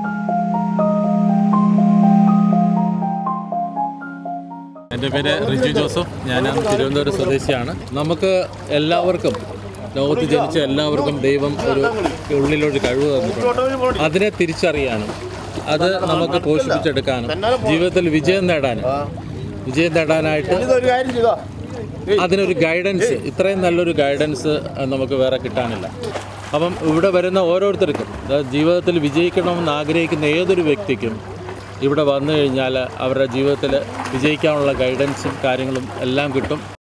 എൻ്റെ പേര് റിജു ജോസഫ് ഞാൻ തിരുവനന്തപുരം സ്വദേശിയാണ് നമുക്ക് എല്ലാവർക്കും ലോകത്ത് ജനിച്ച എല്ലാവർക്കും ദൈവം ഒരു ഉള്ളിലൊരു കഴിവ് തന്നിട്ടുണ്ട് അതിനെ തിരിച്ചറിയാനും അത് നമുക്ക് പോഷിപ്പിച്ചെടുക്കാനും ജീവിതത്തിൽ വിജയം നേടാനും വിജയം നേടാനായിട്ട് ഇതൊരു കാര്യം ചെയ്തോ അതിനൊരു ഗൈഡൻസ് ഇത്രയും നല്ലൊരു ഗൈഡൻസ് നമുക്ക് വേറെ കിട്ടാനില്ല അപ്പം ഇവിടെ വരുന്ന ഓരോരുത്തർക്കും അതായത് ജീവിതത്തിൽ വിജയിക്കണമെന്ന് ആഗ്രഹിക്കുന്ന ഏതൊരു വ്യക്തിക്കും ഇവിടെ വന്നു കഴിഞ്ഞാൽ അവരുടെ ജീവിതത്തിൽ വിജയിക്കാനുള്ള ഗൈഡൻസും കാര്യങ്ങളും എല്ലാം കിട്ടും